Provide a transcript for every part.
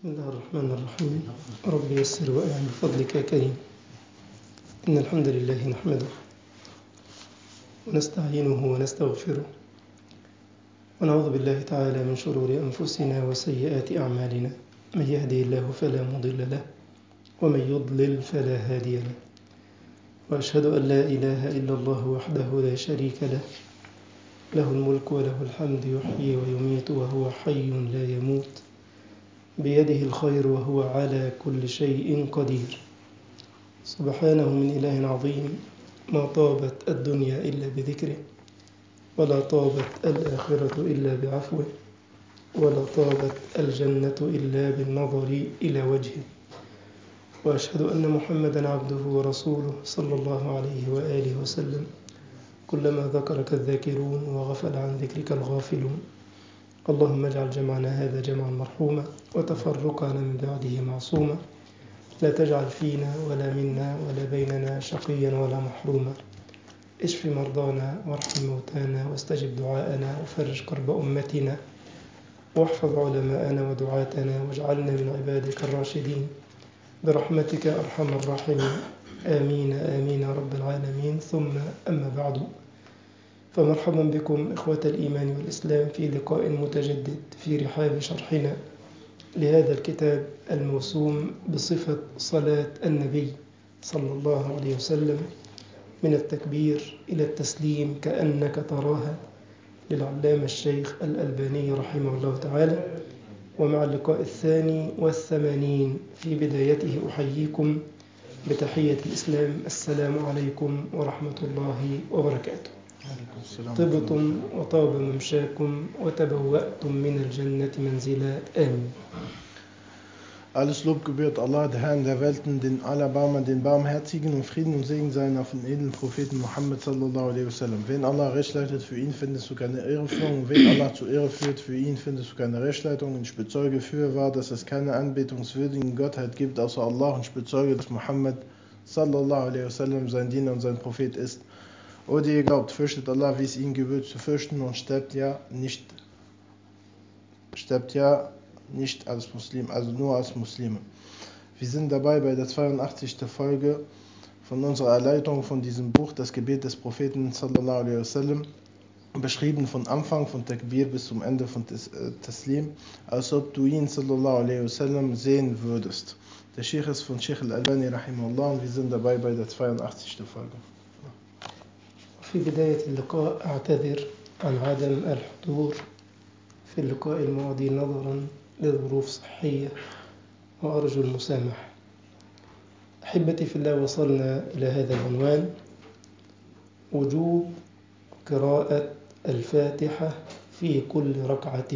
بسم الله الرحمن الرحيم رب يسر وأعن بفضلك يا كريم إن الحمد لله نحمده ونستعينه ونستغفره ونعوذ بالله تعالى من شرور أنفسنا وسيئات أعمالنا من يهدي الله فلا مضل له ومن يضلل فلا هادي له وأشهد أن لا إله إلا الله وحده لا شريك له له الملك وله الحمد يحيي ويميت وهو حي لا يموت بيده الخير وهو على كل شيء قدير سبحانه من إله عظيم ما طابت الدنيا إلا بذكره ولا طابت الآخرة إلا بعفوه ولا طابت الجنة إلا بالنظر إلى وجهه وأشهد أن محمدا عبده ورسوله صلى الله عليه وآله وسلم كلما ذكرك الذاكرون وغفل عن ذكرك الغافلون اللهم اجعل جمعنا هذا جمعا مرحوما وتفرقنا من بعده معصوما لا تجعل فينا ولا منا ولا بيننا شقيا ولا محروما اشف مرضانا وارحم موتانا واستجب دعاءنا وفرج كرب أمتنا واحفظ علماءنا ودعاتنا واجعلنا من عبادك الراشدين برحمتك أرحم الراحمين آمين آمين يا رب العالمين ثم أما بعد فمرحبا بكم إخوة الإيمان والإسلام في لقاء متجدد في رحاب شرحنا لهذا الكتاب الموسوم بصفة صلاة النبي صلى الله عليه وسلم من التكبير إلى التسليم كأنك تراها للعلامة الشيخ الألباني رحمه الله تعالى ومع اللقاء الثاني والثمانين في بدايته أحييكم بتحية الإسلام السلام عليكم ورحمة الله وبركاته طبتم وطاب ممشاكم وتبوأتم من الجنة منزلا آمين Alles Lob gebührt Allah, der Herrn der Welten, den Allerbarmer, den Barmherzigen und Frieden und Segen seien auf den edlen Propheten Muhammad sallallahu alaihi wasallam. Wen Allah recht leitet, für ihn findest du keine Irreführung. Und wen Allah zur Irre führt, für ihn findest du keine Rechtleitung. Und ich bezeuge für wahr, dass es keine anbetungswürdigen Gottheit gibt, außer Allah. Und ich bezeuge, dass Muhammad sallallahu alaihi wasallam sein Diener und sein Prophet ist. O die ihr glaubt, fürchtet Allah, wie es ihnen gebührt zu fürchten und sterbt ja nicht, sterbt ja nicht als Muslim, also nur als Muslime. Wir sind dabei bei der 82. Folge von unserer Erläuterung von diesem Buch, das Gebet des Propheten sallallahu alaihi wasallam, beschrieben von Anfang von Takbir bis zum Ende von Taslim, als ob du ihn sallallahu alaihi wasallam sehen würdest. Der Sheikh ist von Sheikh al-Albani rahimahullah und wir sind dabei bei der 82. Folge. في بداية اللقاء أعتذر عن عدم الحضور في اللقاء الماضي نظرا لظروف صحية وأرجو المسامحة أحبتي في الله وصلنا إلى هذا العنوان وجوب قراءة الفاتحة في كل ركعة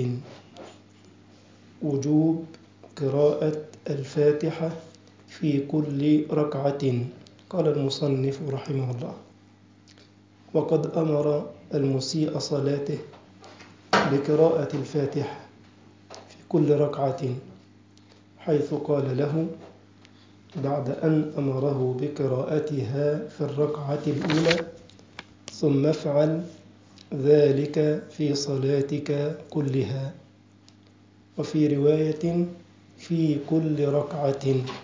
وجوب قراءة الفاتحة في كل ركعة قال المصنف رحمه الله وقد أمر المسيء صلاته بقراءة الفاتحة في كل ركعة حيث قال له بعد أن أمره بقراءتها في الركعة الأولى ثم افعل ذلك في صلاتك كلها وفي رواية في كل ركعة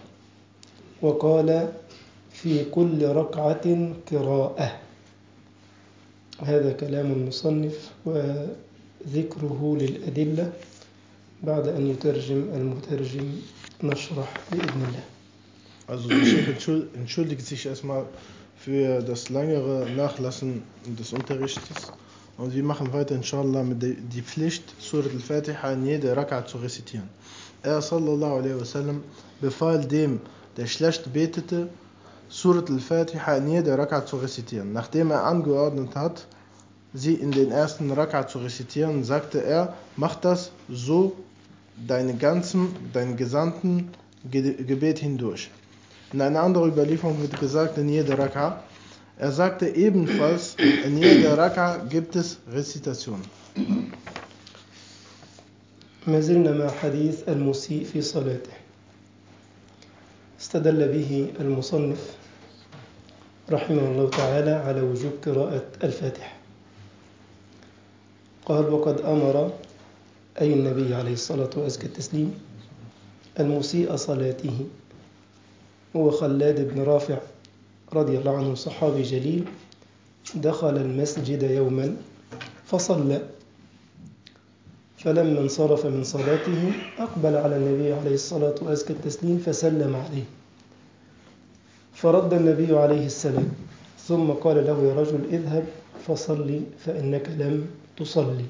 وقال في كل ركعة قراءة هذا كلام المصنف وذكره للأدلة بعد أن يترجم المترجم نشرح بإذن الله Also der Sheikh entschuldigt sich erstmal für das langere Nachlassen des Unterrichtes und wir machen weiter inshallah mit der die Pflicht Surat al-Fatiha in jeder Raka'a zu rezitieren. Er sallallahu alaihi wasallam befahl dem, der schlecht betete, Surat al-Fatiha in jeder Raka'a zu rezitieren. Nachdem er angeordnet hat, sie in den ersten Raka'a zu rezitieren, sagte er, mach das so deinen ganzen, deinen gesamten Gebet hindurch. In einer anderen Überlieferung wird gesagt, in jeder Raka'a. Er sagte ebenfalls, in jeder Raka'a gibt es Rezitation. ما زلنا مع حديث المسيء في صلاته استدل به المصنف رحمه الله تعالى على وجوب قراءة الفاتحة قال وقد أمر أي النبي عليه الصلاة وأزكى التسليم المسيء صلاته هو خلاد بن رافع رضي الله عنه صحابي جليل دخل المسجد يوما فصلى فلما انصرف من صلاته أقبل على النبي عليه الصلاة وأزكى التسليم فسلم عليه فرد النبي عليه السلام ثم قال له يا رجل اذهب فصل فإنك لم تصلي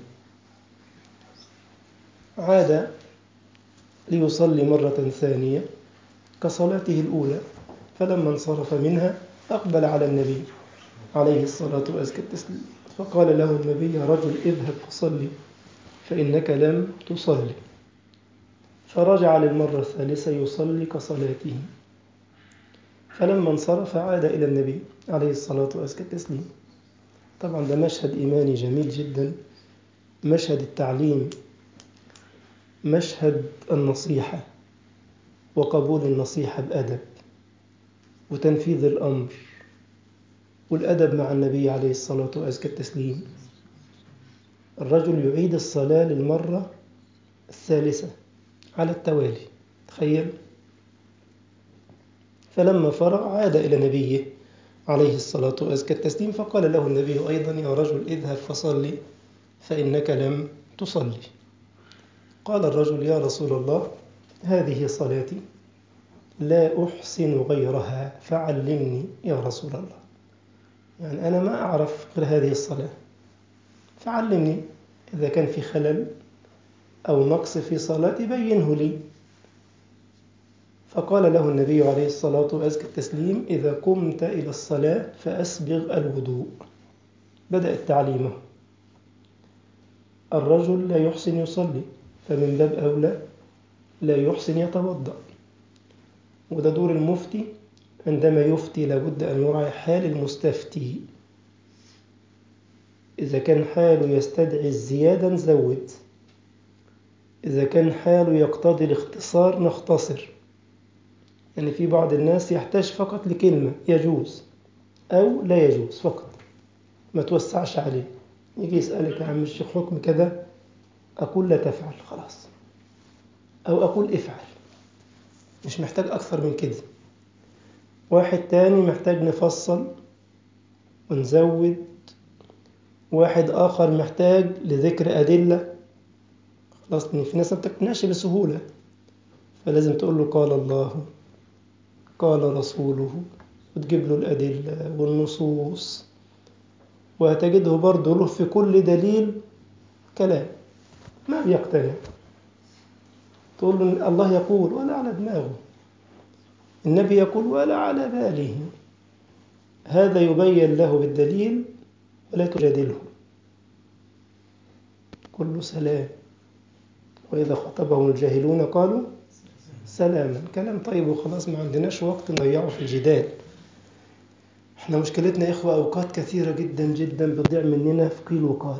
عاد ليصلي مرة ثانية كصلاته الأولى فلما انصرف منها أقبل على النبي عليه الصلاة وأزكى التسليم فقال له النبي يا رجل اذهب فصلي فإنك لم تصلي فرجع للمرة الثالثة يصلي كصلاته فلما انصرف عاد إلى النبي عليه الصلاة وأزكى التسليم طبعا ده مشهد إيماني جميل جدا مشهد التعليم مشهد النصيحة وقبول النصيحة بأدب وتنفيذ الأمر والأدب مع النبي عليه الصلاة وأزكى التسليم الرجل يعيد الصلاة للمرة الثالثة على التوالي تخيل فلما فرغ عاد إلى نبيه عليه الصلاة وأزكى التسليم فقال له النبي أيضا يا رجل اذهب فصلي فإنك لم تصلي قال الرجل يا رسول الله هذه صلاتي لا أحسن غيرها فعلمني يا رسول الله يعني أنا ما أعرف غير هذه الصلاة فعلمني إذا كان في خلل أو نقص في صلاتي بينه لي فقال له النبي عليه الصلاة وأزكى التسليم إذا قمت إلى الصلاة فأسبغ الوضوء بدأ تعليمه الرجل لا يحسن يصلي فمن باب أولى لا يحسن يتوضأ وده دور المفتي عندما يفتي لابد أن يراعي حال المستفتي إذا كان حاله يستدعي الزيادة نزود إذا كان حاله يقتضي الاختصار نختصر يعني في بعض الناس يحتاج فقط لكلمة يجوز أو لا يجوز فقط ما توسعش عليه يجي يسألك يا عم الشيخ حكم كذا أقول لا تفعل خلاص أو أقول افعل مش محتاج أكثر من كده واحد تاني محتاج نفصل ونزود واحد آخر محتاج لذكر أدلة خلاص في ناس ما بتقتنعش بسهولة فلازم تقول له قال الله قال رسوله وتجيب له الأدلة والنصوص وهتجده برضه له في كل دليل كلام ما بيقتنع تقول له الله يقول ولا على دماغه النبي يقول ولا على باله هذا يبين له بالدليل ولا تجادله كل سلام وإذا خطبهم الجاهلون قالوا سلاما كلام طيب وخلاص ما عندناش وقت نضيعه في الجدال احنا مشكلتنا يا إخوة أوقات كثيرة جدا جدا بتضيع مننا في قيل وقال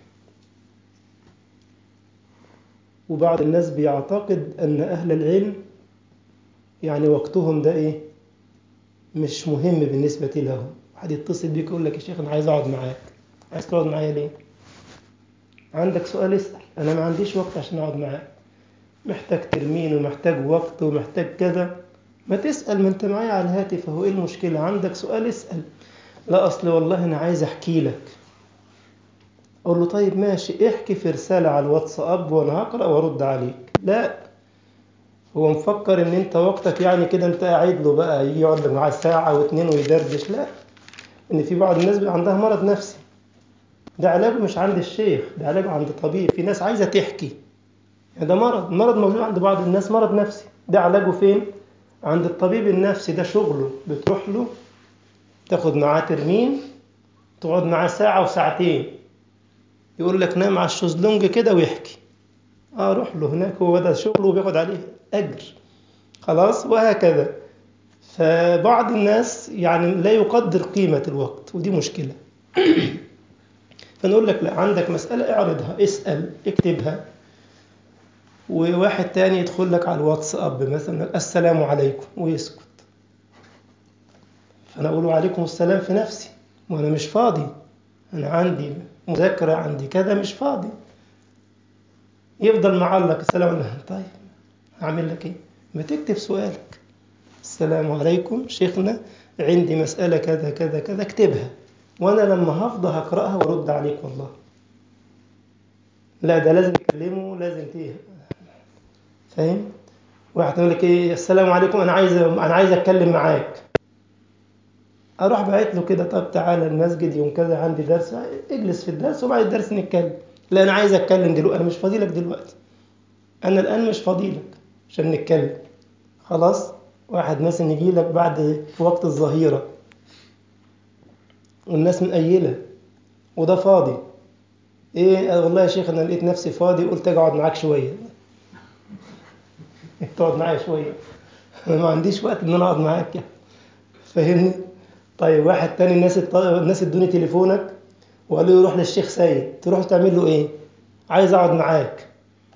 وبعض الناس بيعتقد أن أهل العلم يعني وقتهم ده إيه مش مهم بالنسبة لهم حد يتصل بيك يقول لك يا شيخ أنا عايز أقعد معاك عايز تقعد معايا ليه عندك سؤال اسأل أنا ما عنديش وقت عشان أقعد معاك محتاج ترمين ومحتاج وقت ومحتاج كذا ما تسأل ما أنت معايا على الهاتف هو إيه المشكلة عندك سؤال اسأل لا أصل والله أنا عايز أحكي لك أقول له طيب ماشي احكي في رسالة على الواتساب وأنا هقرأ وأرد عليك لا هو مفكر إن أنت وقتك يعني كده أنت قاعد له بقى يجي يقعد معاه ساعة واتنين ويدردش لا إن في بعض الناس بيبقى عندها مرض نفسي ده علاجه مش عند الشيخ ده علاجه عند طبيب في ناس عايزة تحكي يعني ده مرض مرض موجود عند بعض الناس مرض نفسي ده علاجه فين عند الطبيب النفسي ده شغله بتروح له تاخد معاه ترمين تقعد معاه ساعة وساعتين يقول لك نام على الشезлونج كده ويحكي اه روح له هناك هو ده شغله وبياخد عليه اجر خلاص وهكذا فبعض الناس يعني لا يقدر قيمة الوقت ودي مشكلة فنقول لك لا عندك مسألة اعرضها اسأل اكتبها وواحد تاني يدخل لك على الواتساب مثلا السلام عليكم ويسكت فأنا أقول عليكم السلام في نفسي وأنا مش فاضي أنا عندي مذاكرة عندي كذا مش فاضي يفضل معلق السلام عليكم طيب هعمل لك إيه ما تكتب سؤالك السلام عليكم شيخنا عندي مسألة كذا كذا كذا اكتبها وأنا لما هفضى هقرأها وارد عليك والله لا ده لازم تكلمه لازم تيه فاهم واحد يقول لك ايه السلام عليكم انا عايز انا عايز اتكلم معاك اروح باعت له كده طب تعالى المسجد يوم كذا عندي درس اجلس في الدرس وبعد الدرس نتكلم لا انا عايز اتكلم دلوقتي انا مش فاضي لك دلوقتي انا الان مش فاضي لك عشان نتكلم خلاص واحد مثلا يجي لك بعد في وقت الظهيره والناس مقيله وده فاضي ايه والله يا شيخ انا لقيت نفسي فاضي قلت اجي اقعد معاك شويه تقعد معايا شويه انا ما عنديش وقت ان انا اقعد معاك يعني فاهمني طيب واحد تاني الناس الط... الناس ادوني تليفونك وقالوا لي روح للشيخ سيد تروح تعمل له ايه عايز اقعد معاك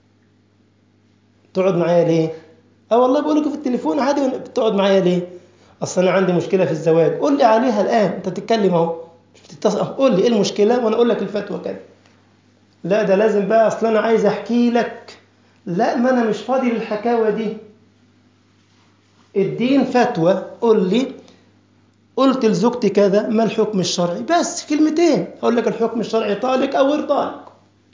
تقعد معايا ليه اه والله بقول لك في التليفون عادي بتقعد معايا ليه اصل انا عندي مشكله في الزواج قول لي عليها الان انت بتتكلم اهو مش بتتصل قول لي ايه المشكله وانا اقول لك الفتوى كده لا ده لازم بقى اصل انا عايز احكي لك لا ما انا مش فاضي للحكاوه دي الدين فتوى قول لي قلت لزوجتي كذا ما الحكم الشرعي بس كلمتين اقول لك الحكم الشرعي طالق او غير طالق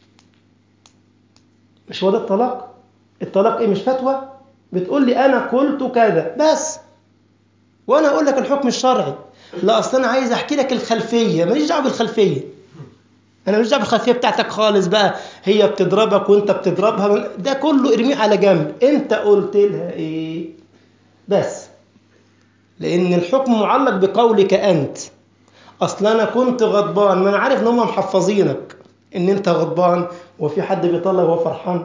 مش هو ده الطلاق الطلاق ايه مش فتوى بتقول لي انا قلت كذا بس وانا اقول لك الحكم الشرعي لا اصل انا عايز احكي لك الخلفيه ماليش دعوه بالخلفيه انا ماليش دعوه بالخلفيه بتاعتك خالص بقى هي بتضربك وانت بتضربها ده كله ارميه على جنب انت قلت لها ايه بس لان الحكم معلق بقولك انت اصل انا كنت غضبان ما انا عارف ان هم محفظينك ان انت غضبان وفي حد بيطلع وهو فرحان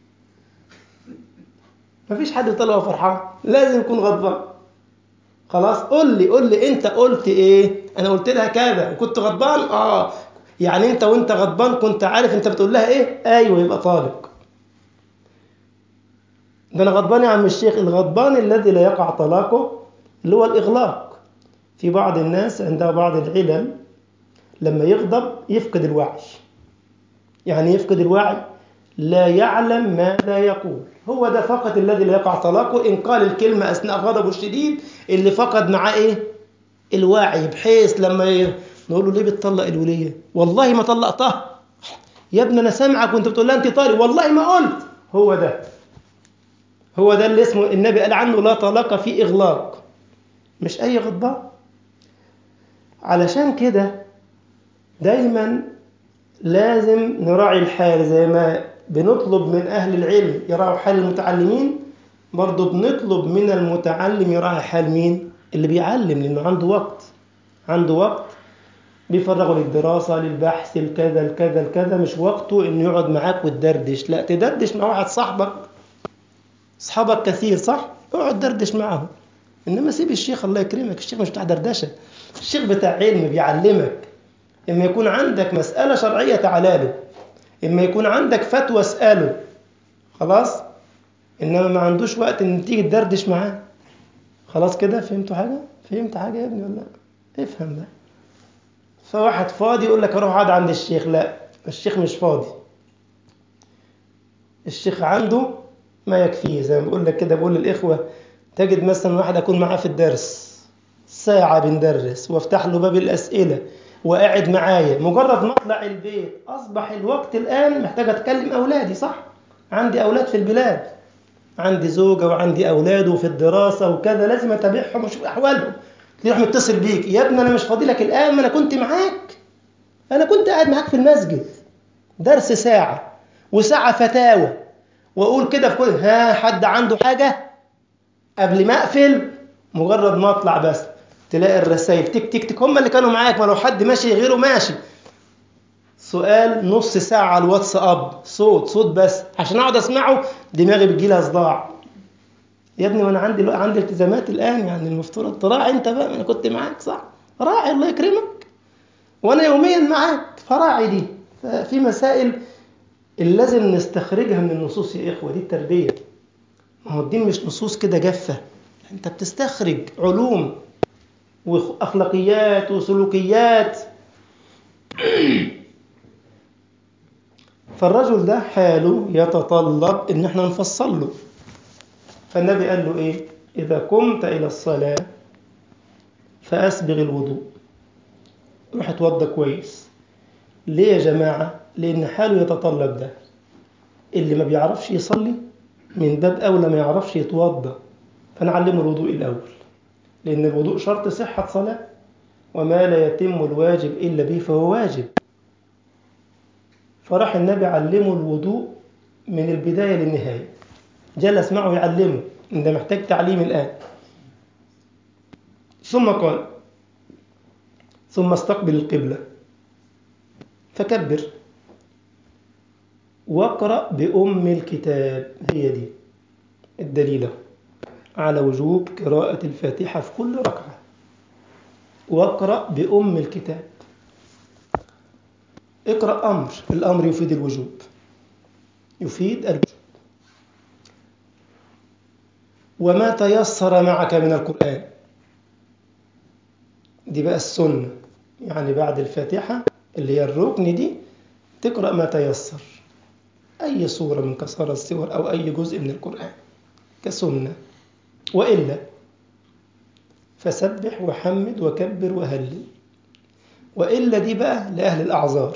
مفيش حد بيطلع وهو فرحان لازم يكون غضبان خلاص قول لي قول لي انت قلت ايه انا قلت لها كذا وكنت غضبان اه يعني انت وانت غضبان كنت عارف انت بتقول لها ايه ايوه يبقى طالق ده انا غضبان يا عم الشيخ الغضبان الذي لا يقع طلاقه اللي هو الاغلاق في بعض الناس عندها بعض العلل لما يغضب يفقد الوعي يعني يفقد الوعي لا يعلم ماذا يقول هو ده فقط الذي لا يقع طلاقه إن قال الكلمة أثناء غضبه الشديد اللي فقد معاه إيه الوعي بحيث لما ي... نقول له ليه بتطلق الولية والله ما طلقتها يا ابني أنا سامعك وأنت بتقول لها أنت طالق والله ما قلت هو ده هو ده اللي اسمه النبي قال عنه لا طلاق في إغلاق مش أي غضبان علشان كده دايما لازم نراعي الحال زي ما بنطلب من أهل العلم يراعوا حال المتعلمين برضه بنطلب من المتعلم يراعي حال مين اللي بيعلم لأنه عنده وقت عنده وقت بيفرغه للدراسة للبحث الكذا الكذا الكذا مش وقته إنه يقعد معاك وتدردش لا تدردش مع واحد صاحبك أصحابك كثير صح؟ اقعد دردش معهم إنما سيب الشيخ الله يكرمك الشيخ مش بتاع دردشة الشيخ بتاع علم بيعلمك إما يكون عندك مسألة شرعية تعالى له إما يكون عندك فتوى اسأله خلاص إنما ما عندوش وقت إن تيجي تدردش معاه خلاص كده فهمتوا حاجة؟ فهمت حاجة يا ابني ولا افهم بقى فواحد فاضي يقول لك اروح اقعد عند الشيخ لا الشيخ مش فاضي الشيخ عنده ما يكفيه زي ما بقول لك كده بقول للاخوه تجد مثلا واحد اكون معاه في الدرس ساعه بندرس وافتح له باب الاسئله وقاعد معايا مجرد ما اطلع البيت اصبح الوقت الان محتاج اتكلم اولادي صح عندي اولاد في البلاد عندي زوجه وعندي اولاد وفي الدراسه وكذا لازم اتابعهم واشوف احوالهم تروح متصل بيك يا ابني انا مش فاضي لك الان ما انا كنت معاك انا كنت قاعد معاك في المسجد درس ساعه وساعه فتاوى واقول كده في كل ها حد عنده حاجه قبل ما اقفل مجرد ما اطلع بس تلاقي الرسائل تك تك تك هم اللي كانوا معاك ما لو حد ماشي غيره ماشي سؤال نص ساعة على الواتساب صوت صوت بس عشان اقعد اسمعه دماغي بتجي لها صداع يا ابني وانا عندي عندي التزامات الان يعني المفترض تراعي انت بقى انا كنت معاك صح راعي الله يكرمك وانا يوميا معاك فراعي دي ففي مسائل اللي لازم نستخرجها من النصوص يا اخوه دي التربيه ما هو الدين مش نصوص كده جافه انت بتستخرج علوم واخلاقيات وسلوكيات فالرجل ده حاله يتطلب ان احنا نفصل له فالنبي قال له إيه إذا قمت إلى الصلاة فأسبغ الوضوء روح اتوضى كويس ليه يا جماعة لأن حاله يتطلب ده اللي ما بيعرفش يصلي من باب أولى ما يعرفش يتوضى فنعلمه الوضوء الأول لأن الوضوء شرط صحة صلاة وما لا يتم الواجب إلا به فهو واجب فراح النبي علمه الوضوء من البداية للنهاية جلس معه يعلمه إن ده محتاج تعليم الآن ثم قال ثم استقبل القبلة فكبر واقرأ بأم الكتاب هي دي الدليل على وجوب قراءة الفاتحة في كل ركعة واقرأ بأم الكتاب اقرأ أمر الأمر يفيد الوجوب يفيد الوجوب وما تيسر معك من القرآن دي بقى السنة يعني بعد الفاتحة اللي هي الركن دي تقرأ ما تيسر أي سورة من كسار السور أو أي جزء من القرآن كسنة وإلا فسبح وحمد وكبر وهلل وإلا دي بقى لأهل الأعذار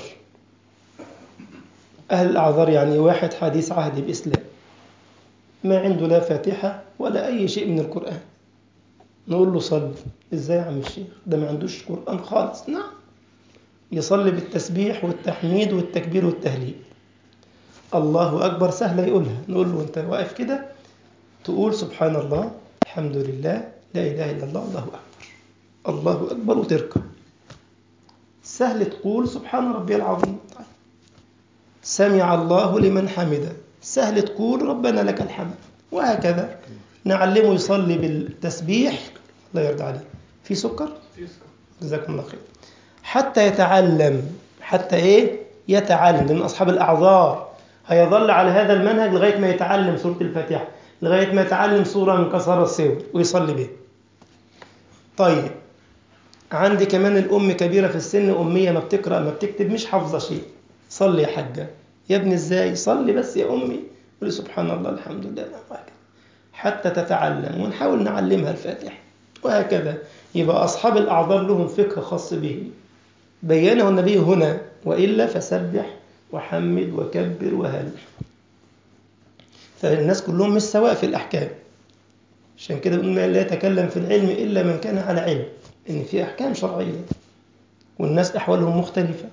أهل الأعذار يعني واحد حديث عهد بإسلام ما عنده لا فاتحة ولا أي شيء من القرآن نقول له صلي إزاي يا عم الشيخ ده ما عندوش قرآن خالص نعم يصلي بالتسبيح والتحميد والتكبير والتهليل الله أكبر سهلة يقولها نقول له أنت واقف كده تقول سبحان الله الحمد لله لا إله إلا الله الله أكبر الله أكبر وتركع سهل تقول سبحان ربي العظيم طيب. سمع الله لمن حمده سهل تقول ربنا لك الحمد وهكذا نعلمه يصلي بالتسبيح الله يرضى عليه في سكر؟ جزاكم الله خير حتى يتعلم حتى ايه يتعلم لان اصحاب الاعذار هيظل على هذا المنهج لغايه ما يتعلم سوره الفاتحه لغايه ما يتعلم سوره من كسر السور ويصلي بها طيب عندي كمان الام كبيره في السن اميه ما بتقرا ما بتكتب مش حافظه شيء صلي يا حاجه يا ابني ازاي صلي بس يا امي قولي سبحان الله الحمد لله وهكذا حتى تتعلم ونحاول نعلمها الفاتحه وهكذا يبقى اصحاب الاعذار لهم فقه خاص بهم بينه النبي هنا وإلا فسبح وحمد وكبر وهل فالناس كلهم مش سواء في الأحكام عشان كده بنقول لا يتكلم في العلم إلا من كان على علم إن في أحكام شرعية والناس أحوالهم مختلفة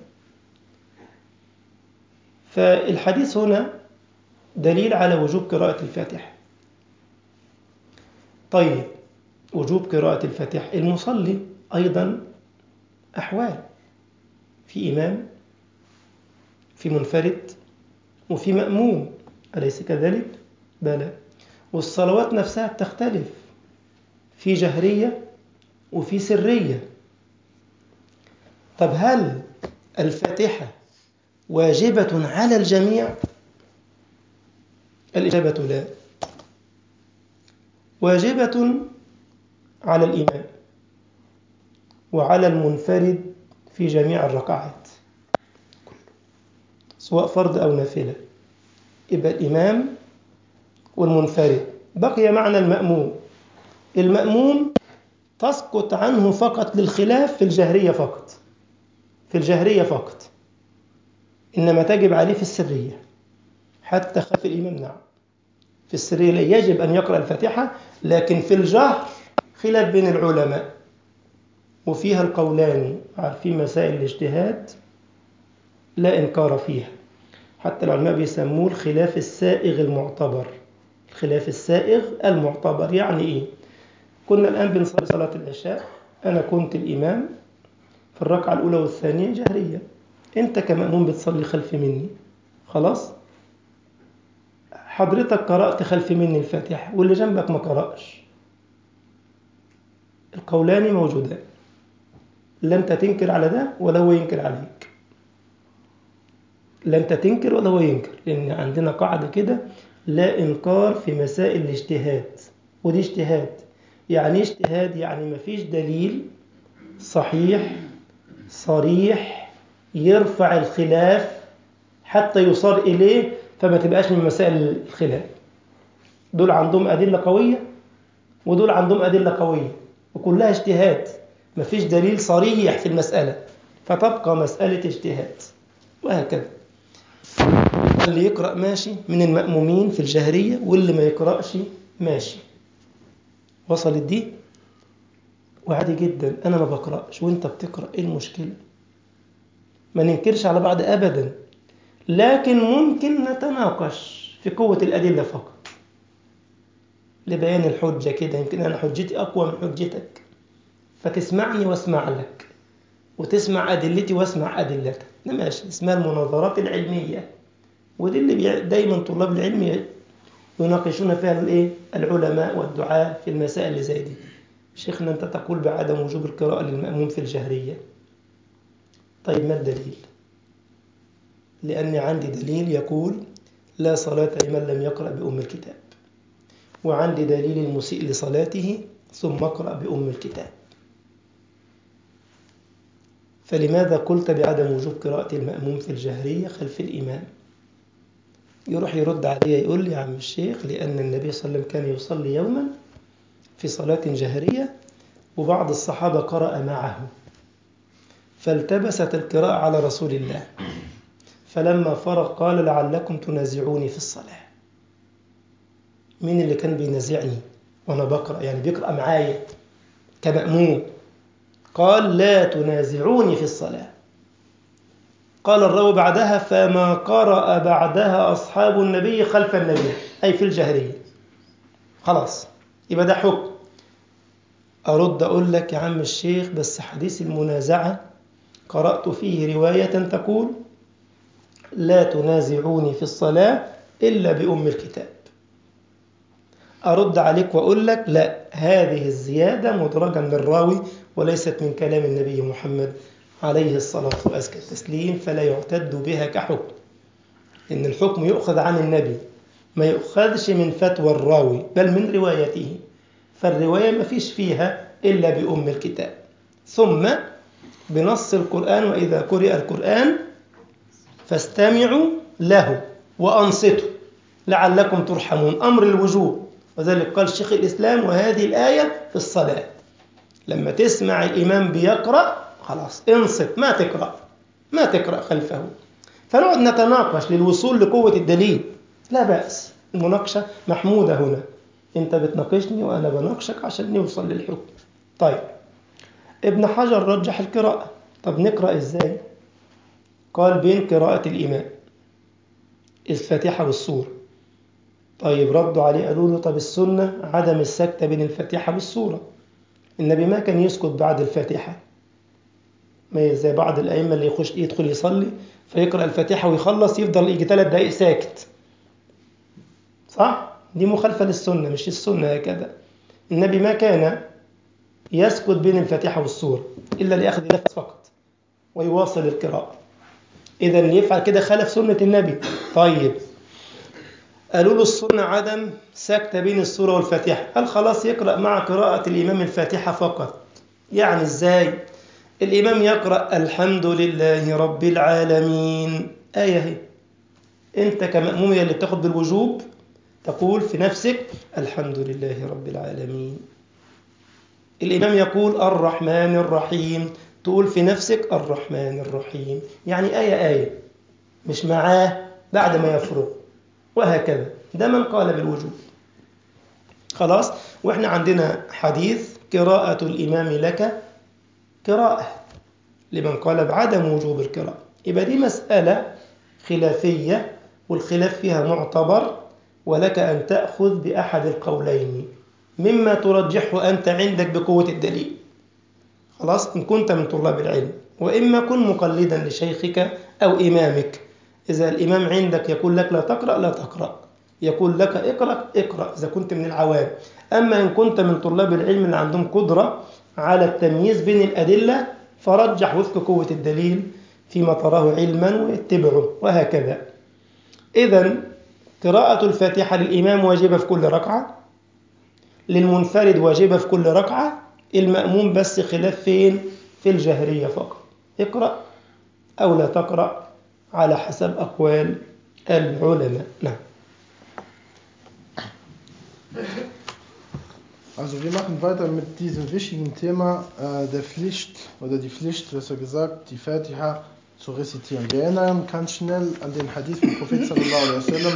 فالحديث هنا دليل على وجوب قراءة الفاتحة طيب وجوب قراءة الفاتحة المصلي أيضا أحوال في إمام في منفرد وفي مأموم أليس كذلك؟ بلى والصلوات نفسها بتختلف في جهرية وفي سرية طب هل الفاتحة واجبة على الجميع؟ الإجابة لا واجبة على الإمام وعلى المنفرد في جميع الركعات سواء فرض أو نافلة يبقى الإمام والمنفرد بقي معنى المأموم المأموم تسقط عنه فقط للخلاف في الجهرية فقط في الجهرية فقط إنما تجب عليه في السرية حتى خلف الإمام نعم في السرية لا يجب أن يقرأ الفاتحة لكن في الجهر خلاف بين العلماء وفيها القولان عارفين مسائل الاجتهاد لا إنكار فيها حتى العلماء بيسموه الخلاف السائغ المعتبر الخلاف السائغ المعتبر يعني إيه؟ كنا الآن بنصلي صلاة العشاء أنا كنت الإمام في الركعة الأولى والثانية جهرية أنت كمأموم بتصلي خلف مني خلاص حضرتك قرأت خلف مني الفاتحة واللي جنبك ما قرأش القولان موجودان لا أنت تنكر على ده ولا هو ينكر عليك لا أنت تنكر ولا هو ينكر لأن عندنا قاعدة كده لا إنكار في مسائل الاجتهاد ودي اجتهاد يعني اجتهاد يعني ما فيش دليل صحيح صريح يرفع الخلاف حتى يصار إليه فما تبقاش من مسائل الخلاف دول عندهم أدلة قوية ودول عندهم أدلة قوية وكلها اجتهاد مفيش دليل صريح في المسألة فتبقى مسألة اجتهاد وهكذا اللي يقرأ ماشي من المأمومين في الجهرية واللي ما يقرأش ماشي وصلت دي وعادي جدا أنا ما بقرأش وانت بتقرأ ايه المشكلة ما ننكرش على بعض أبدا لكن ممكن نتناقش في قوة الأدلة فقط لبيان الحجة كده يمكن أنا حجتي أقوى من حجتك فتسمعني واسمع لك وتسمع أدلتي واسمع أدلتك ده ماشي اسمها المناظرات العلمية ودي اللي دايما طلاب العلم يناقشون فيها الايه العلماء والدعاة في المسائل اللي زي دي شيخنا أنت تقول بعدم وجوب القراءة للمأموم في الجهرية طيب ما الدليل لأني عندي دليل يقول لا صلاة لمن لم يقرأ بأم الكتاب وعندي دليل المسيء لصلاته ثم اقرأ بأم الكتاب فلماذا قلت بعدم وجوب قراءة المأموم في الجهرية خلف الإمام يروح يرد عليه يقول لي يا عم الشيخ لأن النبي صلى الله عليه وسلم كان يصلي يوما في صلاة جهرية وبعض الصحابة قرأ معه فالتبست القراءة على رسول الله فلما فرغ قال لعلكم تنازعوني في الصلاة مين اللي كان بينازعني وأنا بقرأ يعني بيقرأ معايا كمأموم قال لا تنازعوني في الصلاة قال الراوي بعدها فما قرأ بعدها أصحاب النبي خلف النبي أي في الجهرية خلاص يبقى ده حكم أرد أقول لك يا عم الشيخ بس حديث المنازعة قرأت فيه رواية تقول لا تنازعوني في الصلاة إلا بأم الكتاب أرد عليك وأقول لك لا هذه الزيادة مدرجة من الراوي وليست من كلام النبي محمد عليه الصلاة وأزكى التسليم فلا يعتد بها كحكم إن الحكم يؤخذ عن النبي ما يؤخذش من فتوى الراوي بل من روايته فالرواية ما فيش فيها إلا بأم الكتاب ثم بنص القرآن وإذا قرئ القرآن فاستمعوا له وأنصتوا لعلكم ترحمون أمر الوجوب وذلك قال شيخ الإسلام وهذه الآية في الصلاة لما تسمع الإمام بيقرأ خلاص انصت ما تقرأ ما تقرأ خلفه فنقعد نتناقش للوصول لقوة الدليل لا بأس المناقشة محمودة هنا انت بتناقشني وانا بناقشك عشان نوصل للحكم طيب ابن حجر رجح القراءة طب نقرأ ازاي قال بين قراءة الإمام الفاتحة والسورة طيب ردوا عليه قالوا له طب السنة عدم السكتة بين الفاتحة والسورة النبي ما كان يسكت بعد الفاتحة ما زي بعض الأئمة اللي يخش يدخل يصلي فيقرأ الفاتحة ويخلص يفضل يجي ثلاث دقايق ساكت صح؟ دي مخالفة للسنة مش السنة هكذا النبي ما كان يسكت بين الفاتحة والسورة إلا لأخذ نفس فقط ويواصل القراءة إذا اللي يفعل كده خالف سنة النبي طيب قالوا له السنة عدم سكتة بين السورة والفاتحة قال خلاص يقرأ مع قراءة الإمام الفاتحة فقط يعني إزاي الإمام يقرأ الحمد لله رب العالمين آية هي أنت كمأموم اللي بتاخد بالوجوب تقول في نفسك الحمد لله رب العالمين الإمام يقول الرحمن الرحيم تقول في نفسك الرحمن الرحيم يعني آية آية مش معاه بعد ما يفرغ وهكذا ده من قال بالوجوب خلاص واحنا عندنا حديث قراءة الإمام لك قراءة لمن قال بعدم وجوب القراءة يبقى دي مسألة خلافية والخلاف فيها معتبر ولك أن تأخذ بأحد القولين مما ترجحه أنت عندك بقوة الدليل خلاص إن كنت من طلاب العلم وإما كن مقلدا لشيخك أو إمامك إذا الإمام عندك يقول لك لا تقرأ لا تقرأ يقول لك اقرأ اقرأ إذا كنت من العوام أما إن كنت من طلاب العلم اللي عندهم قدرة على التمييز بين الأدلة فرجح وفق قوة الدليل فيما تراه علما واتبعه وهكذا إذا قراءة الفاتحة للإمام واجبة في كل ركعة للمنفرد واجبة في كل ركعة المأموم بس خلاف فين في الجهرية فقط اقرأ أو لا تقرأ على حسب أقوال العلماء نعم Also wir machen weiter mit diesem wichtigen Thema äh, der Pflicht oder die Pflicht, besser gesagt, die Fatiha zu rezitieren. Wir erinnern ganz schnell an den Hadith vom Prophet sallallahu alaihi wasallam,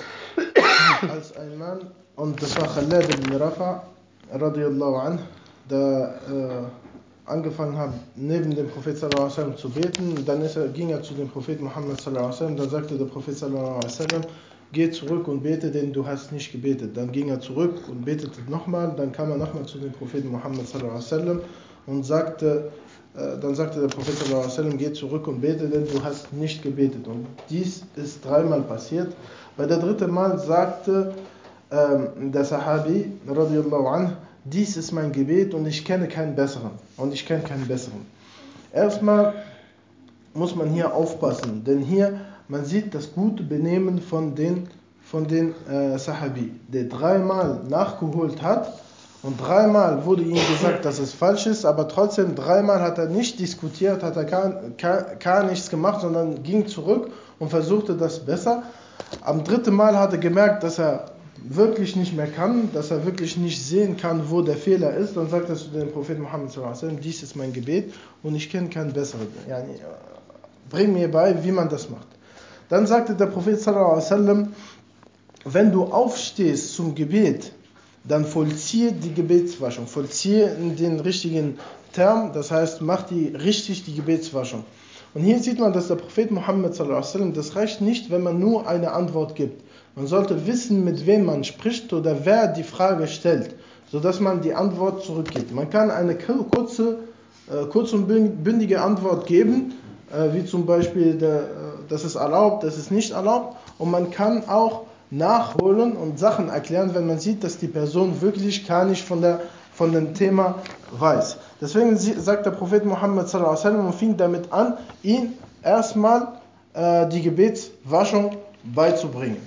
als ein Mann, und das war Khaled ibn Rafa, radiallahu anh, der äh, angefangen hat, neben dem Prophet sallallahu alaihi wasallam zu beten, dann ist er, ging er zu dem Prophet Muhammad sallallahu alaihi wasallam, dann sagte der Prophet sallallahu alaihi wasallam, geh zurück und bete, denn du hast nicht gebetet. Dann ging er zurück und betete nochmal, dann kam er nochmal zu dem Propheten Muhammad sallallahu alaihi wasallam und sagte, äh, dann sagte der Prophet sallallahu alaihi wasallam, geh zurück und bete, denn du hast nicht gebetet. Und dies ist dreimal passiert. Bei der dritten Mal sagte ähm, der Sahabi, radiallahu anh, dies ist mein Gebet und ich kenne keinen besseren. Und ich kenne keinen besseren. Erstmal muss man hier aufpassen, denn hier man sieht das gute Benehmen von den, von den äh, Sahabi, der dreimal nachgeholt hat und dreimal wurde ihm gesagt, dass es falsch ist, aber trotzdem dreimal hat er nicht diskutiert, hat er gar, gar, gar nichts gemacht, sondern ging zurück und versuchte das besser. Am dritten Mal hat er gemerkt, dass er wirklich nicht mehr kann, dass er wirklich nicht sehen kann, wo der Fehler ist. Dann sagt er zu dem Propheten Muhammad, dies ist mein Gebet und ich kenne keinen besseren. Yani, bring mir bei, wie man das macht. Dann sagte der Prophet sallallahu alaihi wasallam, wenn du aufstehst zum Gebet, dann vollziehe die Gebetswaschung, vollziehe den richtigen Term, das heißt, mach die richtig die Gebetswaschung. Und hier sieht man, dass der Prophet Muhammad sallallahu alaihi wasallam, das reicht nicht, wenn man nur eine Antwort gibt. Man sollte wissen, mit wem man spricht oder wer die Frage stellt, sodass man die Antwort zurückgibt. Man kann eine kurze, äh, kurze und bündige Antwort geben, äh, wie zum Beispiel der, das ist erlaubt, das ist nicht erlaubt. Und man kann auch nachholen und Sachen erklären, wenn man sieht, dass die Person wirklich gar nicht von, der, von dem Thema weiß. Deswegen sagt der Prophet Muhammad sallallahu alaihi wasallam und fing damit an, ihn erstmal äh, die Gebetswaschung beizubringen.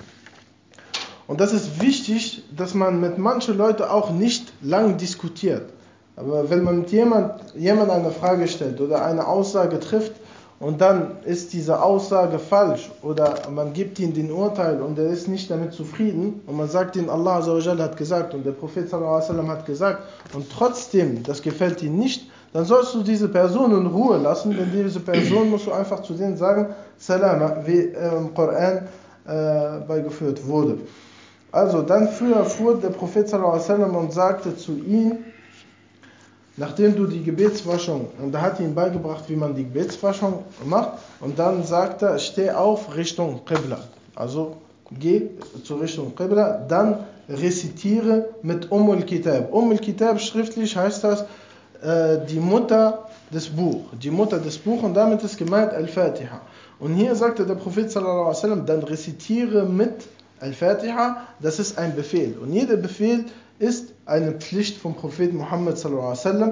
Und das ist wichtig, dass man mit manchen Leuten auch nicht lang diskutiert. Aber wenn man mit jemand, jemand eine Frage stellt oder eine Aussage trifft, und dann ist diese Aussage falsch oder man gibt ihm den Urteil und er ist nicht damit zufrieden und man sagt ihm, Allah hat gesagt und der Prophet hat gesagt und trotzdem, das gefällt ihm nicht, dann sollst du diese Person in Ruhe lassen, denn diese Person musst du einfach zu denen sagen, Salama, wie im Koran äh, beigeführt wurde. Also dann fuhr der Prophet und sagte zu ihm, nachdem du die Gebetswaschung, und er hat ihm beigebracht, wie man die Gebetswaschung macht, und dann sagt er, steh auf Richtung Qibla. Also geh zur Richtung Qibla, dann rezitiere mit Umm al-Kitab. Umm al-Kitab schriftlich heißt das äh, die Mutter des Buch, die Mutter des Buch und damit ist gemeint Al-Fatiha. Und hier sagte der Prophet sallallahu alaihi wasallam, dann rezitiere mit Al-Fatiha, das ist ein Befehl. Und jeder Befehl ist eine Pflicht vom Propheten Muhammad sallallahu alaihi wasallam.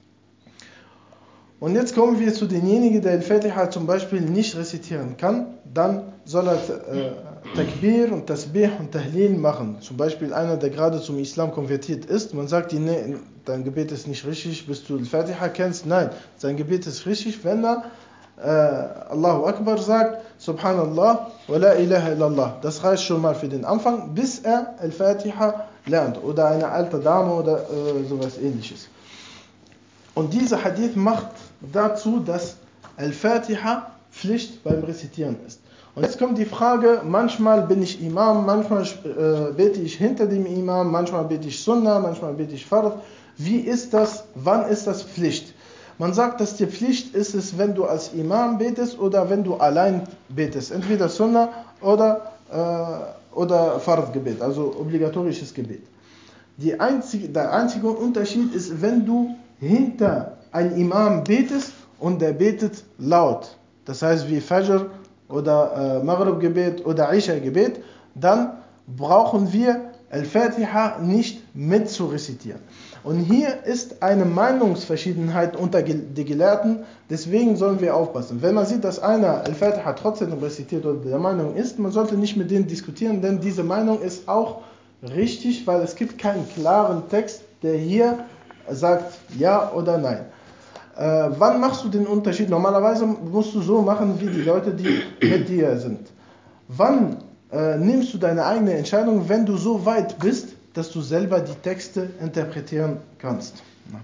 Und jetzt kommen wir zu denjenigen, der Al-Fatiha zum Beispiel nicht rezitieren kann, dann soll er äh, Takbir und Tasbih und Tahlil machen. Zum Beispiel einer, der gerade zum Islam konvertiert ist, man sagt ihm, nee, dein Gebet ist nicht richtig, bis du Al-Fatiha kennst. Nein, sein Gebet ist richtig, wenn er äh, Allahu Akbar sagt, Subhanallah wa la ilaha illallah. Das reicht schon mal für den Anfang, bis er Al-Fatiha lernt oder eine alte Dame oder äh, sowas ähnliches. Und dieser Hadith macht dazu, dass Al-Fatiha Pflicht beim Rezitieren ist. Und jetzt kommt die Frage, manchmal bin ich Imam, manchmal äh, bete ich hinter dem Imam, manchmal bete ich Sunnah, manchmal bete ich Fard. Wie ist das, wann ist das Pflicht? Man sagt, dass die Pflicht ist es, wenn du als Imam betest oder wenn du allein betest. Entweder Sunnah oder äh, oder Fardgebet, also obligatorisches Gebet. Die einzige, der einzige Unterschied ist, wenn du hinter einem Imam betest und der betet laut, das heißt wie Fajr oder äh, Maghrib-Gebet oder Isha-Gebet, dann brauchen wir Al-Fatiha nicht mit zu rezitieren. Und hier ist eine Meinungsverschiedenheit unter die Gelehrten, deswegen sollen wir aufpassen. Wenn man sieht, dass einer Al-Fatiha trotzdem rezitiert oder der Meinung ist, man sollte nicht mit denen diskutieren, denn diese Meinung ist auch richtig, weil es gibt keinen klaren Text, der hier sagt ja oder nein. Äh, wann machst du den Unterschied? Normalerweise musst du so machen wie die Leute, die mit dir sind. Wann äh, nimmst du deine eigene Entscheidung, wenn du so weit bist, dass du selber die Texte interpretieren kannst.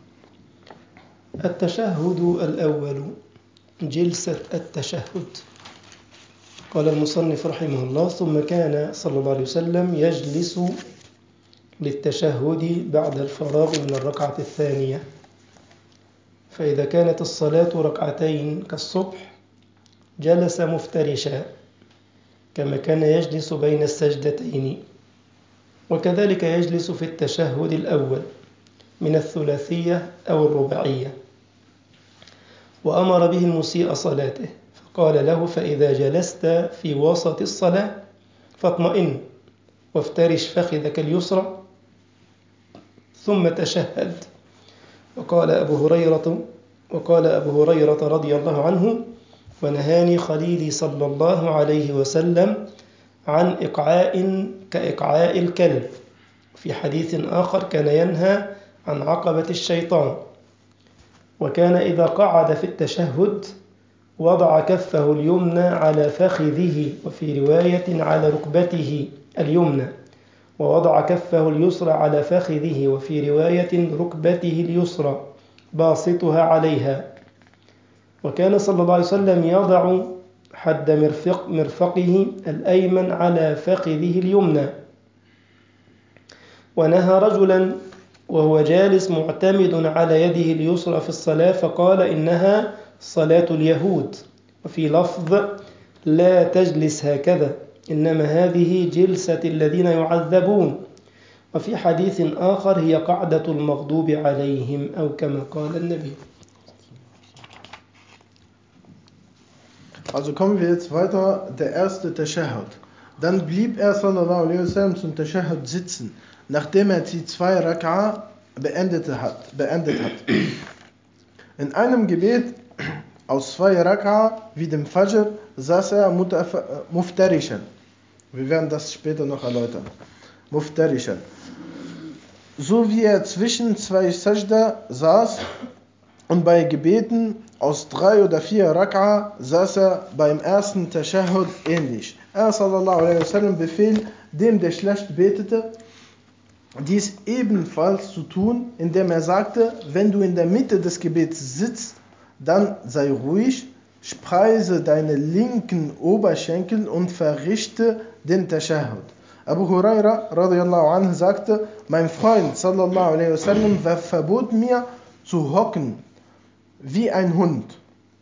التشهد الأول جلسة التشهد قال المصنف رحمه الله ثم كان صلى الله عليه وسلم يجلس للتشهد بعد الفراغ من الركعة الثانية فإذا كانت الصلاة ركعتين كالصبح جلس مفترشا كما كان يجلس بين السجدتين وكذلك يجلس في التشهد الأول من الثلاثية أو الرباعية وأمر به المسيء صلاته فقال له فإذا جلست في وسط الصلاة فاطمئن وافترش فخذك اليسرى ثم تشهد وقال أبو هريرة وقال أبو هريرة رضي الله عنه ونهاني خليلي صلى الله عليه وسلم عن إقعاء كإقعاء الكلب في حديث آخر كان ينهى عن عقبة الشيطان وكان إذا قعد في التشهد وضع كفه اليمنى على فخذه وفي رواية على ركبته اليمنى ووضع كفه اليسرى على فخذه وفي رواية ركبته اليسرى باسطها عليها وكان صلى الله عليه وسلم يضع حد مرفق مرفقه الأيمن على فخذه اليمنى ونهى رجلا وهو جالس معتمد على يده اليسرى في الصلاة فقال إنها صلاة اليهود وفي لفظ لا تجلس هكذا إنما هذه جلسة الذين يعذبون وفي حديث آخر هي قعدة المغضوب عليهم أو كما قال النبي Also kommen wir jetzt weiter, der erste Tashahhud. Dann blieb er sallallahu alaihi wasallam zum Tashahhud sitzen, nachdem er die zwei Rak'a beendet hat, beendet hat. In einem Gebet aus zwei Rak'a wie dem Fajr saß er muftarishan. Wir werden das später noch erläutern. Muftarishan. So wie er zwischen zwei Sajda saß und bei Gebeten aus drei oder vier Rak'a saß er beim ersten Tashahhud ähnlich. Er sallallahu alaihi wasallam befiehlt dem, der schlecht betete, dies ebenfalls zu tun, indem er sagte, wenn du in der Mitte des Gebets sitzt, dann sei ruhig, spreise deine linken Oberschenkel und verrichte den Tashahhud. Abu Huraira radiallahu anhu sagte, mein Freund sallallahu alaihi wasallam verbot mir zu hocken wie ein Hund.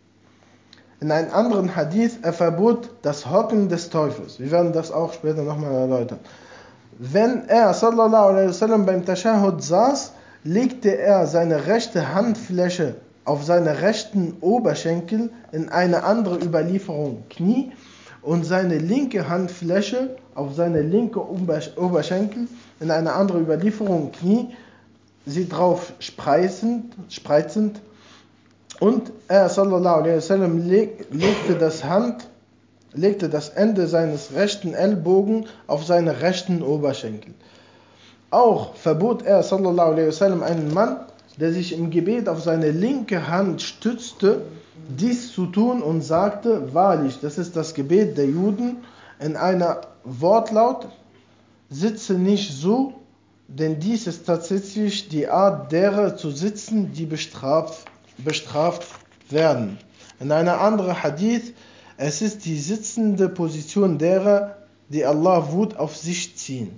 In einem anderen Hadith, er verbot das Hocken des Teufels. Wir werden das auch später nochmal erläutern. Wenn er sallallahu alaihi wasallam beim Tashahhud saß, legte er seine rechte Handfläche auf seine rechten Oberschenkel, in eine andere Überlieferung Knie, und seine linke Handfläche auf seine linke Oberschenkel, in eine andere Überlieferung Knie, sie drauf spreizend, spreizend und er sallallahu alaihi wasallam legte das Hand legte das Ende seines rechten Ellbogen auf seine rechten Oberschenkel. Auch verbot er sallallahu alaihi wasallam einen Mann, der sich im Gebet auf seine linke Hand stützte, dies zu tun und sagte, wahrlich, das ist das Gebet der Juden, in einer Wortlaut, sitze nicht so, denn dies ist tatsächlich die Art derer zu sitzen, die bestraft, bestraft werden. In einer anderen Hadith, es ist die sitzende Position derer, die Allah Wut auf sich ziehen.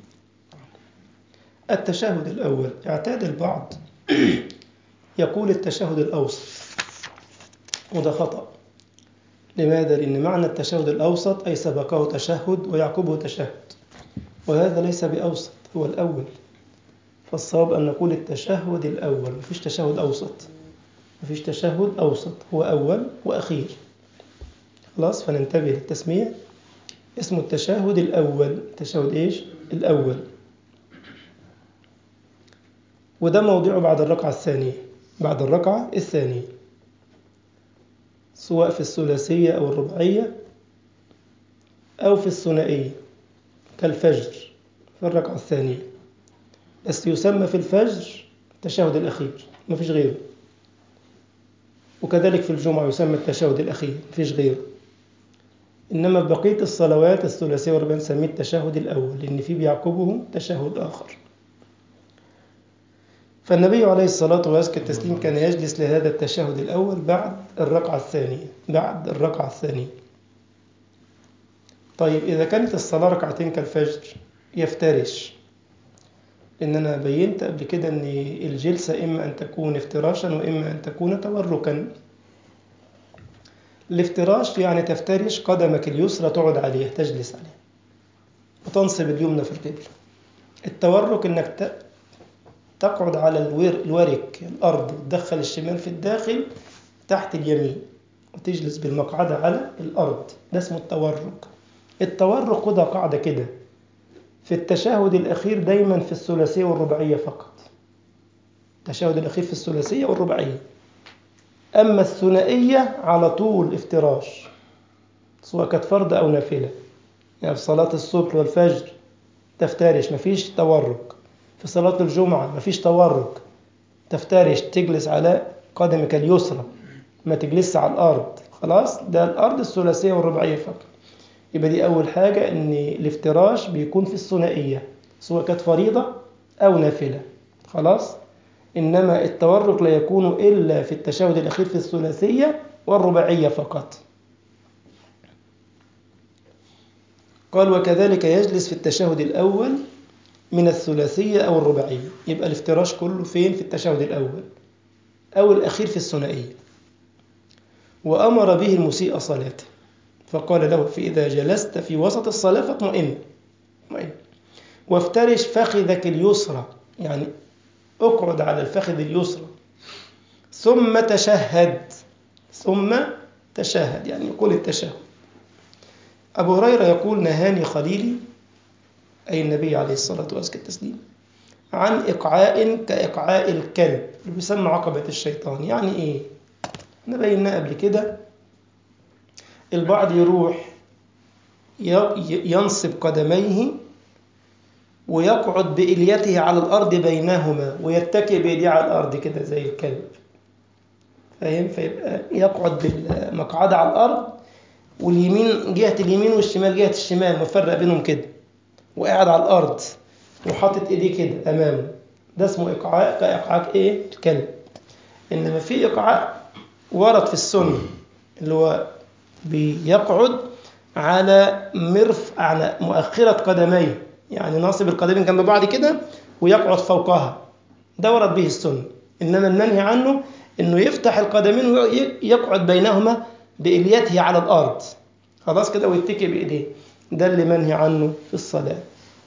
التشهد الأول اعتاد البعض يقول التشهد الأوسط وده خطأ لماذا؟ لأن معنى التشهد الأوسط أي سبقه تشهد ويعقبه تشهد وهذا ليس بأوسط هو الأول فالصواب أن نقول التشهد الأول مفيش تشهد أوسط مفيش تشهد أوسط هو أول وأخير خلاص فننتبه للتسمية اسمه التشهد الأول التشهد إيش؟ الأول وده موضوعه بعد الركعة الثانية بعد الركعة الثانية سواء في الثلاثية أو الرباعية أو في الثنائية كالفجر في الركعة الثانية بس يسمى في الفجر التشهد الأخير ما فيش غيره وكذلك في الجمعة يسمى التشهد الأخير ما فيش غيره إنما بقية الصلوات الثلاثية والرباعية نسميه التشهد الأول لأن فيه بيعقبه تشهد آخر فالنبي عليه الصلاة وأزكى التسليم كان يجلس لهذا التشهد الأول بعد الركعة الثانية بعد الركعة الثانية طيب إذا كانت الصلاة ركعتين كالفجر يفترش لأن أنا بينت قبل كده أن الجلسة إما أن تكون افتراشا وإما أن تكون توركا الافتراش يعني تفترش قدمك اليسرى تقعد عليها تجلس عليها وتنصب اليمنى في القبلة التورك أنك تقعد على الورك الأرض وتدخل الشمال في الداخل تحت اليمين وتجلس بالمقعدة على الأرض ده اسمه التورك التورك خدها قاعدة كده في التشهد الأخير دايما في الثلاثية والرباعية فقط التشهد الأخير في الثلاثية والرباعية أما الثنائية على طول افتراش سواء كانت فرض أو نافلة يعني في صلاة الصبح والفجر تفترش مفيش تورك في صلاة الجمعة مفيش تورك تفترش تجلس على قدمك اليسرى ما تجلس على الأرض خلاص ده الأرض الثلاثية والرباعية فقط يبقى دي أول حاجة إن الافتراش بيكون في الثنائية سواء كانت فريضة أو نافلة خلاص إنما التورك لا يكون إلا في التشهد الأخير في الثلاثية والرباعية فقط قال وكذلك يجلس في التشهد الأول من الثلاثية أو الرباعية يبقى الافتراش كله فين في التشهد الأول أو الأخير في الثنائية وأمر به المسيء صلاته فقال له فإذا جلست في وسط الصلاة فاطمئن اطمئن وافترش فخذك اليسرى يعني اقعد على الفخذ اليسرى ثم تشهد ثم تشهد يعني يقول التشهد أبو هريرة يقول نهاني خليلي أي النبي عليه الصلاة والسلام عن إقعاء كإقعاء الكلب اللي بيسمى عقبة الشيطان يعني إيه؟ احنا بيناه قبل كده البعض يروح ينصب قدميه ويقعد بإليته على الأرض بينهما ويتكئ بإيديه على الأرض كده زي الكلب فاهم فيبقى يقعد بالمقعدة على الأرض واليمين جهة اليمين والشمال جهة الشمال مفرق بينهم كده وقاعد على الأرض وحاطط إيديه كده أمامه ده اسمه إقعاء كإقعاء إيه؟ الكلب إنما في إقعاء ورد في السنة اللي هو بيقعد على مرف على مؤخرة قدميه يعني ناصب القدمين جنب بعض كده ويقعد فوقها ده ورد به السنة إنما المنهي عنه إنه يفتح القدمين ويقعد بينهما بإليته على الأرض خلاص كده ويتكي بإيديه ده اللي منهي عنه في الصلاة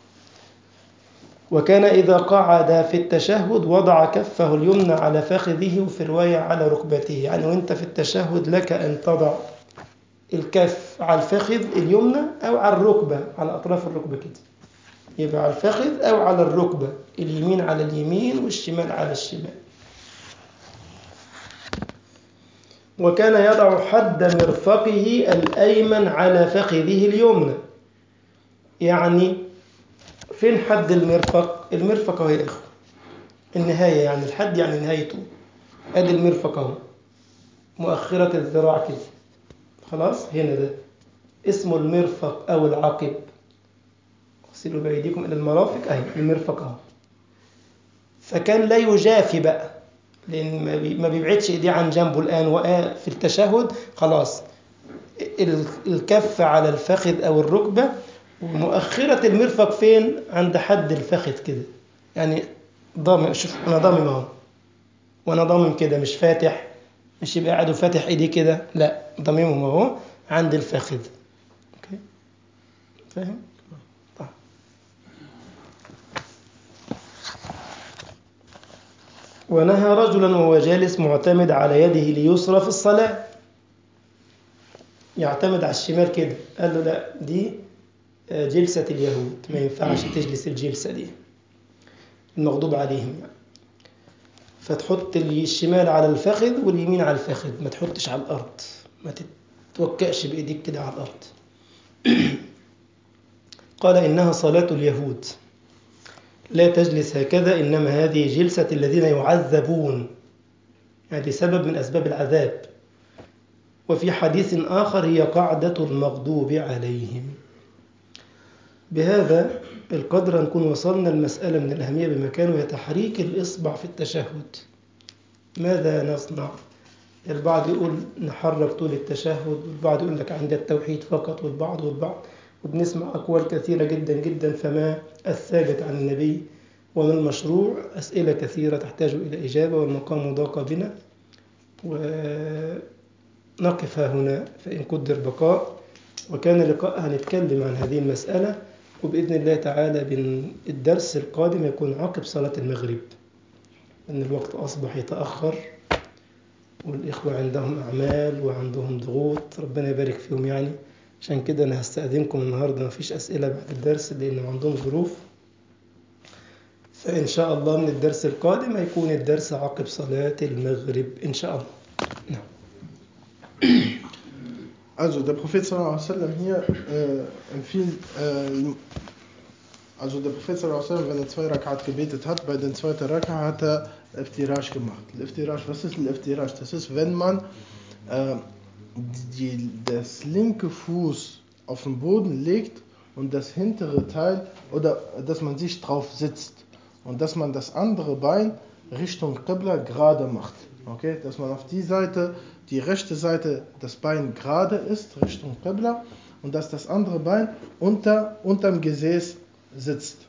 وكان إذا قعد في التشهد وضع كفه اليمنى على فخذه وفي رواية على ركبته يعني وانت في التشهد لك أن تضع الكف على الفخذ اليمنى أو على الركبة على أطراف الركبة كده يبقى على الفخذ أو على الركبة اليمين على اليمين والشمال على الشمال وكان يضع حد مرفقه الأيمن على فخذه اليمنى يعني فين حد المرفق المرفق اهو يا اخو النهايه يعني الحد يعني نهايته ادي المرفق اهو مؤخره الذراع كده خلاص هنا ده اسمه المرفق او العقب اغسلوا بايديكم الى المرافق اهي المرفق اهو فكان لا يجافي بقى لان ما بيبعدش ايديه عن جنبه الان وقع في التشهد خلاص الكف على الفخذ او الركبه ومؤخرة المرفق فين؟ عند حد الفخذ كده يعني ضامن شوف أنا ضامن أهو وأنا ضامن كده مش فاتح مش يبقى قاعد وفاتح إيدي كده لا ضاممهم أهو عند الفخذ أوكي فاهم؟ طيب. ونهى رجلا وهو جالس معتمد على يده اليسرى في الصلاة يعتمد على الشمال كده قال له لا دي جلسة اليهود ما ينفعش تجلس الجلسة دي المغضوب عليهم يعني فتحط الشمال على الفخذ واليمين على الفخذ ما تحطش على الأرض ما تتوكأش بإيديك كده على الأرض قال إنها صلاة اليهود لا تجلس هكذا إنما هذه جلسة الذين يعذبون هذه سبب من أسباب العذاب وفي حديث آخر هي قعدة المغضوب عليهم بهذا القدر نكون وصلنا المسألة من الأهمية بمكان وهي تحريك الإصبع في التشهد ماذا نصنع؟ البعض يقول نحرك طول التشهد والبعض يقول لك عند التوحيد فقط والبعض والبعض وبنسمع أقوال كثيرة جدا جدا فما الثابت عن النبي وما المشروع أسئلة كثيرة تحتاج إلى إجابة والمقام ضاق بنا ونقف هنا فإن قدر بقاء وكان لقاء هنتكلم عن هذه المسألة وبإذن الله تعالى الدرس القادم يكون عقب صلاة المغرب أن الوقت أصبح يتأخر والإخوة عندهم أعمال وعندهم ضغوط ربنا يبارك فيهم يعني عشان كده أنا هستأذنكم النهاردة مفيش أسئلة بعد الدرس لأنه عندهم ظروف فإن شاء الله من الدرس القادم هيكون الدرس عقب صلاة المغرب إن شاء الله نعم. Also der Prophet sallallahu alaihi wasallam hier äh, empfiehlt, äh, also der Prophet sallallahu alaihi wasallam, wenn er zwei Rakat gebetet hat, bei den zweiten Rakat hat er Iftirash gemacht. Iftirash, was ist Iftirash? Das ist, wenn man äh, die, das linke Fuß auf den Boden legt und das hintere Teil, oder dass man sich drauf sitzt und dass man das andere Bein Richtung Qibla gerade macht. Okay, dass man auf die Seite, die rechte Seite, das Bein gerade ist, Richtung Qibla, und dass das andere Bein unter, unterm Gesäß sitzt.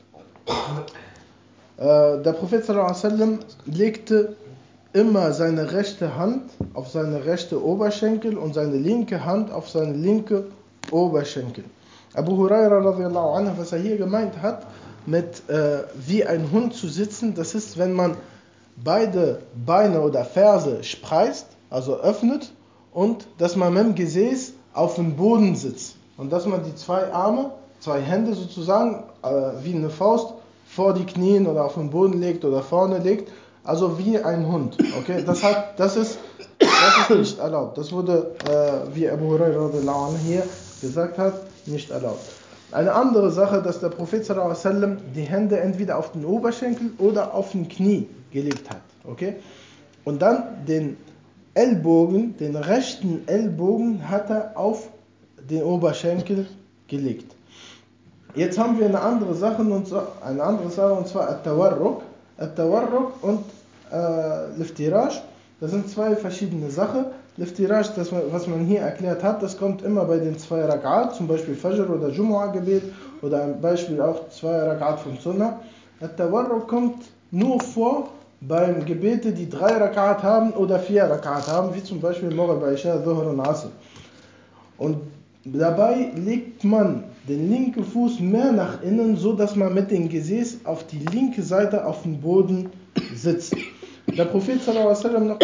Äh, der Prophet sallam, legte immer seine rechte Hand auf seine rechte Oberschenkel und seine linke Hand auf seine linke Oberschenkel. Abu Huraira radiallahu anhu, was er hier gemeint hat, mit äh, wie ein Hund zu sitzen, das ist, wenn man beide Beine oder Ferse spreizt, also öffnet, und dass man mit dem Gesäß auf dem Boden sitzt. Und dass man die zwei Arme, zwei Hände sozusagen, äh, wie eine Faust, vor die Knien oder auf den Boden legt oder vorne legt, also wie ein Hund. Okay, das, hat, das, ist, das ist nicht erlaubt. Das wurde, äh, wie Abu Hurairah hier gesagt hat, nicht erlaubt. Eine andere Sache, dass der Prophet sallam, die Hände entweder auf den Oberschenkel oder auf den Knie gelegt hat. Okay? Und dann den Ellbogen, den rechten Ellbogen hat er auf den Oberschenkel gelegt. Jetzt haben wir eine andere Sache und zwar, eine andere Sache und zwar At-Tawarruk. At-Tawarruk und äh, Liftiraj. Das sind zwei verschiedene Sachen. Liftiraj, das, was man hier erklärt hat, das kommt immer bei den zwei Rakat, zum Beispiel Fajr oder Jumu'ah Gebet oder ein Beispiel auch zwei Rakat vom Sunnah. At-Tawarruk kommt nur vor beim Gebete, die drei Rakat haben oder vier Rakat haben, wie zum Beispiel Maghrib, Isha, Dhuhr und Asr. Und dabei legt man den linken Fuß mehr nach innen, so dass man mit dem Gesäß auf die linke Seite auf dem Boden sitzt. Der Prophet sallam noch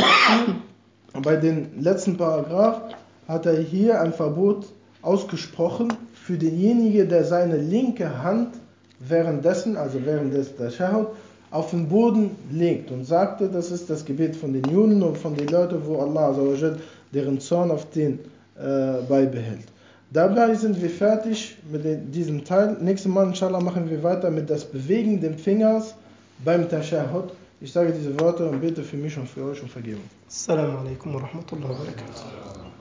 bei den letzten Paragraph hat er hier ein Verbot ausgesprochen für denjenigen, der seine linke Hand währenddessen, also während des Tashahud, auf den Boden legt und sagte, das ist das Gebet von den Juden und von den Leuten, wo Allah azawajal, deren Zorn auf den äh, beibehält. Dabei sind wir fertig mit diesem Teil. Nächstes Mal, inshallah, machen wir weiter mit das Bewegen des Fingers beim Tashahud. Ich sage diese Worte und bete für mich und für euch um Vergebung. Assalamu alaikum wa rahmatullahi wa barakatuh.